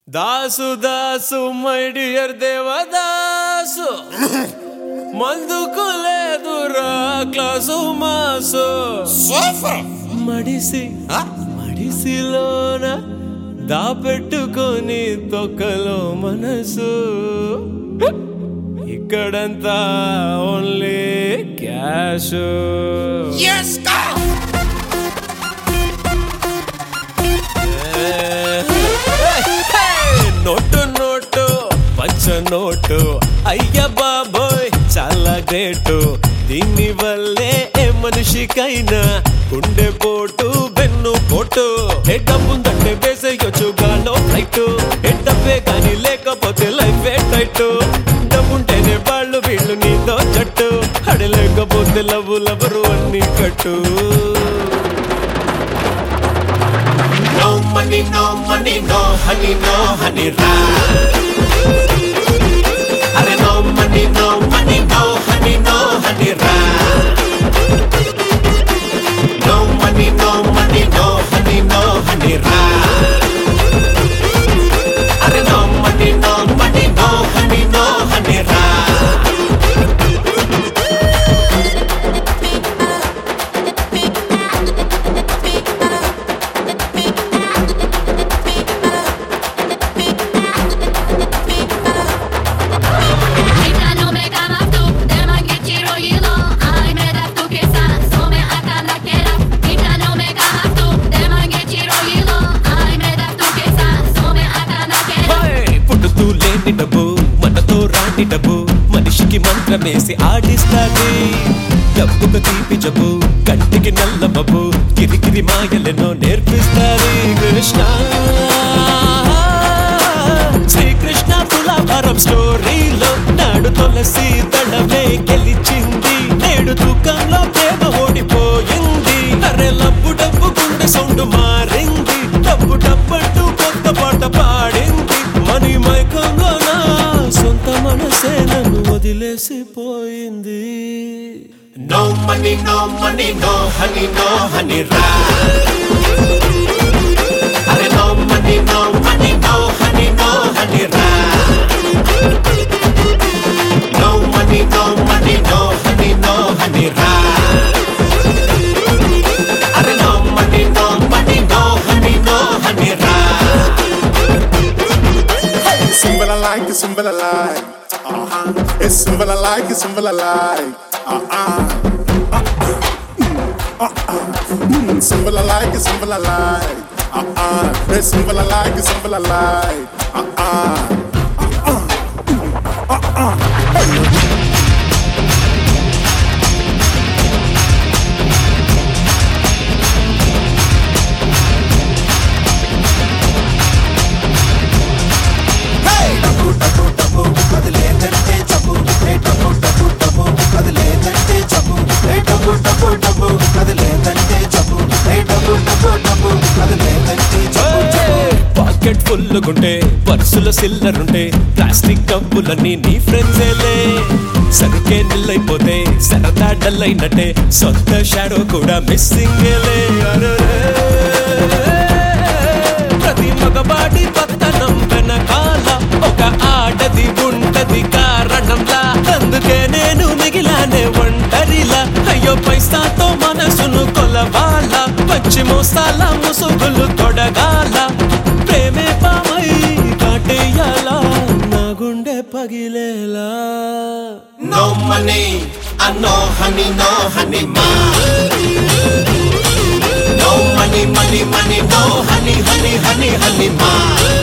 Dasu Dasu my dear Devadasu మందుకు లేదురా class mass super మడిసి మడిసిలోన దాపెట్టుకొని తొక్కలో మనసు ఇక్కడంతా ఓన్లీ క్యాష్ ఎస్ కా నోటు నోటు పచ్చ నోటు అయ్య బాబోయ్ చాలా గ్రేటు దీని వల్లే ఏ మనిషికైనా గుండె పోటు బెన్ను పోటు ఏ డబ్బుందంటే వేసేయొచ్చు గాలో ఫ్లైట్ ఏ డబ్బే కానీ లేకపోతే లైఫ్ ఏ టైట్ డబ్బుంటేనే వాళ్ళు వీళ్ళు నీతో జట్టు అడలేకపోతే లవ్వు లవరు అన్ని కట్టు no money no money no honey no honey రా అరే no money no money no honey no honey రా no money no money no honey no honey రా అరే no money no money no honey no honey రా Ita no me camas tú, de manguechiro hilo. Ay, me das tu pieza, so me ata la quiera. Ita no me camas tú, de manguechiro hilo. Ay, me das tu pieza, so me ata la quiera. హాయ్! పుట్టుతూ లేని డబ్బు మనతో రాని డబ్బు మనిషికి మంత్రమేసి ఆడిస్తాది డబ్బుకు తీపి జబ్బు కంటికి నల్ల బబ్బు కిరికిరి మాయలెన్నో నేర్పిస్తాది కృష్ణ శ్రీకృష్ణ తులాభారం స్టోరీలో నాడు తులసి దళమే గెలిచింది నేడు దుఃఖంలో ప్రేమ ఓడిపోయింది అరే లబ్బు డబ్బు గుండె సౌండ్ మారింది డబ్బు డబ్బంటూ కొత్త పాట పాడింది మనీ మైకంలో నా సొంత మనసే నన్ను వదిలేసిపోయింది No money, no money, no honey, no honey, ra. Are no money, no money, no honey, no honey, ra. No money, no money, no honey, no honey, ra. Are no money, no money, no honey, no honey, ra. Symbol I like, it's symbol I like. Uh-huh. It's symbol I like, it's symbol I like. Uh-uh. Uh-uh. Mm, symbol I like, it's symbol I like. Uh-uh. It's symbol I like, it's symbol I like. Uh-uh. Pocket full గుంటే పర్సుల సిల్లర్ ఉంటే plastic కప్పులన్నీ నీ ఫ్రెండ్సేలే సరికే నిల్లైపోతే సరదా dull అయినట్టే సొంత shadow కూడా missing ప్రతి మగవాడి పత్తనం వెనకాల ఒక ఆడది ఉంటది కారణంలా అందుకే నేను మిగిలానే ఒంటరిలా అయ్యో పైసాతో మనసును కొలవాల పచ్చి మోసాల ముసుగులు తొడగాల ప్రేమే పామై కాటేయాలా నా గుండె పగిలేలా No money, I no honey, no honey, ma. No money, money, money, no honey, honey, honey, honey, ma.